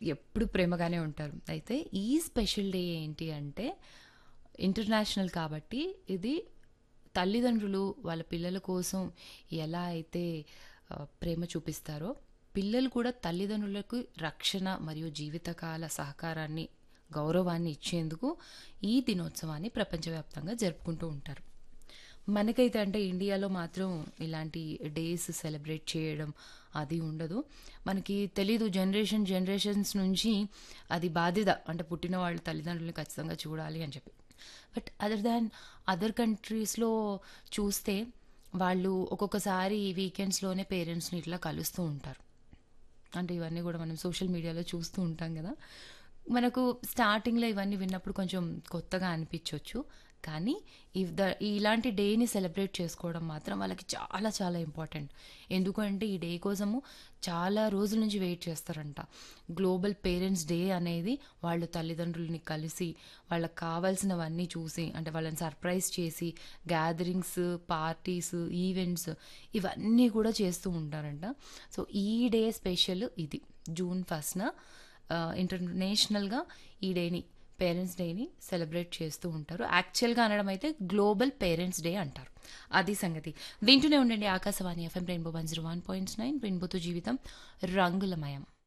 ఎప్పుడు ప్రేమగానే ఉంటారు. అయితే ఈ స్పెషల్ డే ఏంటి అంటే ఇంటర్నేషనల్ కాబట్టి ఇది తల్లిదండ్రులు వాళ్ళ పిల్లల కోసం ఎలా అయితే ఆహ్, ప్రేమ చూపిస్తారో, పిల్లలు కూడా తల్లిదండ్రులకు రక్షణ మరియు జీవితకాల సహకారాన్ని, గౌరవాన్ని ఇచ్చేందుకు ఈ దినోత్సవాన్ని ప్రపంచవ్యాప్తంగా జరుపుకుంటూ ఉంటారు. మనకైతే అంటే ఇండియాలో మాత్రం ఇలాంటి డేస్ సెలబ్రేట్ చేయడం అది ఉండదు. మనకి తెలీదు జనరేషన్ జనరేషన్స్ నుంచి అది బాధ్యత. అంటే పుట్టిన వాళ్ళ తల్లిదండ్రులని ఖచ్చితంగా చూడాలి అని చెప్పి. బట్ అదర్ దాన్ అదర్ కంట్రీస్‌లో చూస్తే వాళ్ళు ఒక్కొక్కసారి వీకెండ్స్‌లోనే పేరెంట్స్‌ని ఇట్లా కలుస్తూ ఉంటారు. అంటే ఇవన్నీ గూడా మనం సోషల్ మీడియాలో చూస్తూ ఉంటాం గదా! మనకు స్టార్టింగ్‌లో ఇవన్నీ విన్నప్పుడు కొంచెం కొత్తగా అనిపించొచ్చు. కానీ ఇవ్ ద ఇలాంటి డేని సెలబ్రేట్ చేసుకోవడం మాత్రం వాళ్ళకి చాలా చాలా ఇంపార్టెంట్. ఎందుకంటే ఈ డే కోసము చాలా రోజుల నుంచి వెయిట్ చేస్తారంట. గ్లోబల్ పేరెంట్స్ డే అనేది వాళ్ళు తల్లిదండ్రులని కలిసి, వాళ్ళకి కావాల్సినవన్నీ చూసి, అంటే వాళ్ళని సర్ప్రైజ్ చేసి, గ్యాదరింగ్స్, పార్టీస్, ఈవెంట్స్ ఇవన్నీ కూడా చేస్తూ ఉంటారంట. సో, ఈ డే స్పెషల్ ఇది. జూన్ ఫస్ట్‌న ఆహ్, ఇంటర్నేషనల్‌గా ఈ డేని పేరెంట్స్ డేని సెలబ్రేట్ చేస్తూ ఉంటారు. యాక్చువల్‌గా అనడం అయితే గ్లోబల్ పేరెంట్స్ డే అంటారు. అది సంగతి. వింటూనే ఉండండి ఆకాశవాణి ఎఫ్ఎం రెయిన్బో 101.9 రెయిన్బోతో జీవితం రంగులమయం.